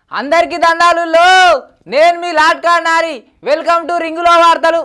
అందరికీ దండాలు లో నేను మీ లాట్కా నారి వెల్కమ్ టు రింగులో వార్తలు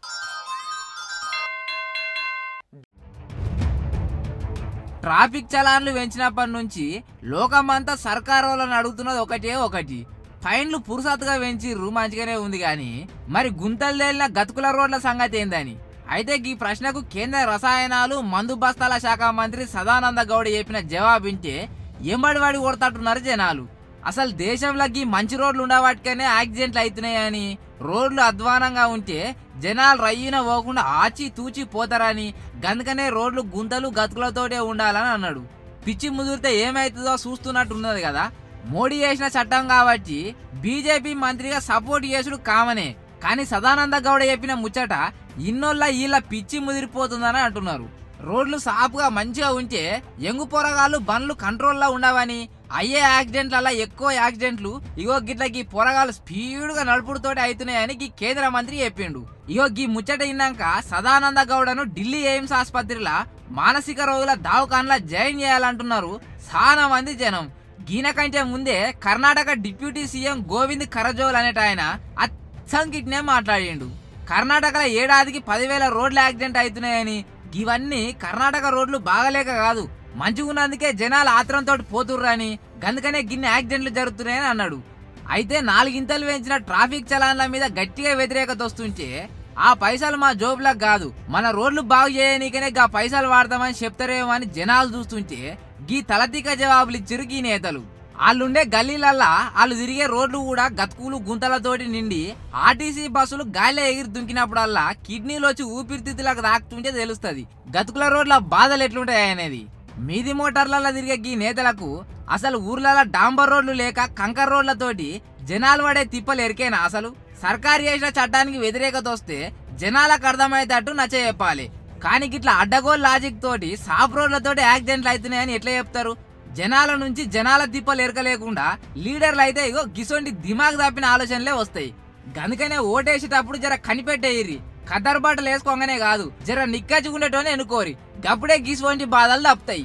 ట్రాఫిక్ చలాన్లు పెంచినప్పటి నుంచి లోకమంతా సర్కారోళ్ళని అడుగుతున్నది ఒకటే ఒకటి ఫైన్లు పురుసత్తుగా పెంచిర్రు మంచిగానే ఉంది కానీ మరి గుంతలు తేలిన గతుకుల రోడ్ల సంగతి ఏందని అయితే ఈ ప్రశ్నకు కేంద్ర రసాయనాలు మందు బస్తాల శాఖ మంత్రి సదానంద గౌడ చెప్పిన జవాబింటే ఎంబడి వాడి కొడతట్టున్నారు జనాలు అసలు దేశంలో ఈ మంచి రోడ్లు ఉండవాటికనే యాక్సిడెంట్లు అవుతున్నాయని రోడ్లు అధ్వానంగా ఉంటే జనాలు రయ్యిన పోకుండా ఆచి తూచి పోతారని గందుకనే రోడ్లు గుంతలు గతుకులతోటే ఉండాలని అన్నాడు పిచ్చి ముదిరితే ఏమైతుందో చూస్తున్నట్టున్నది కదా మోడీ చేసిన చట్టం కాబట్టి బీజేపీ మంత్రిగా సపోర్ట్ చేసుడు కామనే కానీ సదానంద గౌడ చెప్పిన ముచ్చట ఇన్నోళ్ళ వీళ్ళ పిచ్చి ముదిరిపోతుందని అంటున్నారు రోడ్లు సాపుగా మంచిగా ఉంటే ఎంగు పొరగాళ్ళు బండ్లు కంట్రోల్లో ఉండవని అయ్యే యాక్సిడెంట్లలో ఎక్కువ యాక్సిడెంట్లు ఇగో గిట్లకి పొరగాళ్ళు స్పీడ్గా నడుపుడుతోటి అవుతున్నాయని ఈ కేంద్ర మంత్రి చెప్పిండు ఇగో గీ ముచ్చట విన్నాక సదానంద గౌడను ఢిల్లీ ఎయిమ్స్ ఆసుపత్రిలో మానసిక రోగుల దావకాన్లా జాయిన్ చేయాలంటున్నారు చాలా మంది జనం గీన కంటే ముందే కర్ణాటక డిప్యూటీ సీఎం గోవింద్ కరజోల్ అనేట ఆయన అచ్చం గిట్నే మాట్లాడిండు కర్ణాటకలో ఏడాదికి పదివేల రోడ్ల యాక్సిడెంట్ అవుతున్నాయని ఇవన్నీ కర్ణాటక రోడ్లు బాగలేక కాదు మంచిగున్నందుకే జనాలు ఆత్రంతో పోతుర్రని గందుకనే గిన్నె యాక్సిడెంట్లు జరుగుతున్నాయని అన్నాడు అయితే నాలుగింతలు పెంచిన ట్రాఫిక్ చలాన్ల మీద గట్టిగా వ్యతిరేకత వస్తుంటే ఆ పైసలు మా జోబులకు కాదు మన రోడ్లు బాగు చేయనీకనే గా పైసలు వాడతామని చెప్తారేమో అని జనాలు చూస్తుంటే గీ తలతిక జవాబులు ఇచ్చిరు గీ నేతలు వాళ్ళుండే గల్లీలల్లా వాళ్ళు తిరిగే రోడ్లు కూడా గతుకులు గుంతలతోటి నిండి ఆర్టీసీ బస్సులు గాలిలో ఎగిరి దుంకినప్పుడల్లా కిడ్నీలు వచ్చి ఊపిరితిత్తులకు తాకుతుంటే తెలుస్తుంది గతుకుల రోడ్ల బాధలు ఎట్లుంటాయి అనేది మీది మోటార్లలో తిరిగే గీ నేతలకు అసలు ఊర్లలో డాంబర్ రోడ్లు లేక కంకర్ రోడ్లతోటి జనాలు పడే తిప్పలు ఎరికేనా అసలు సర్కారు చేసిన చట్టానికి వ్యతిరేకత వస్తే జనాలకు అర్థమయ్యేటట్టు నచ్చ చెప్పాలి కానీ గిట్లా అడ్డగోల్ లాజిక్ తోటి సాఫ్ రోడ్లతోటి యాక్సిడెంట్లు అవుతున్నాయని ఎట్లా చెప్తారు జనాల నుంచి జనాల తిప్పలు ఎరకలేకుండా లీడర్లు అయితే ఇగో గిసొంటి దిమాగ్ తప్పిన ఆలోచనలే వస్తాయి గనుకనే ఓటేసేటప్పుడు జర కనిపెట్టేయిరి ఖద్దరు బట్టలు వేసుకోగానే కాదు జర నిక్కచ్చుకునేటోనే ఎన్నుకోరి గప్పుడే గిసొంటి బాధలు తప్పుతాయి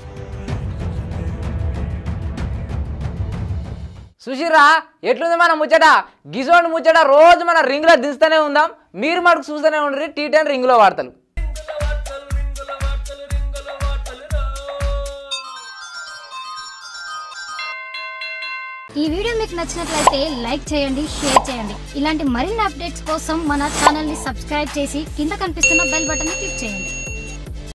సుశీరా ఎట్లుంది మన ముచ్చట గిజోండి ముచ్చట రోజు మన రింగ్లో దిస్తూనే ఉందాం మీరు మటుకు చూస్తూనే ఉండరు టీ టెన్ రింగ్లో వార్తలు ఈ వీడియో మీకు నచ్చినట్లయితే లైక్ చేయండి షేర్ చేయండి ఇలాంటి మరిన్ని అప్డేట్స్ కోసం మన ఛానల్ని సబ్స్క్రైబ్ చేసి కింద కనిపిస్తున్న బెల్ బటన్ని క్లిక్ చేయండి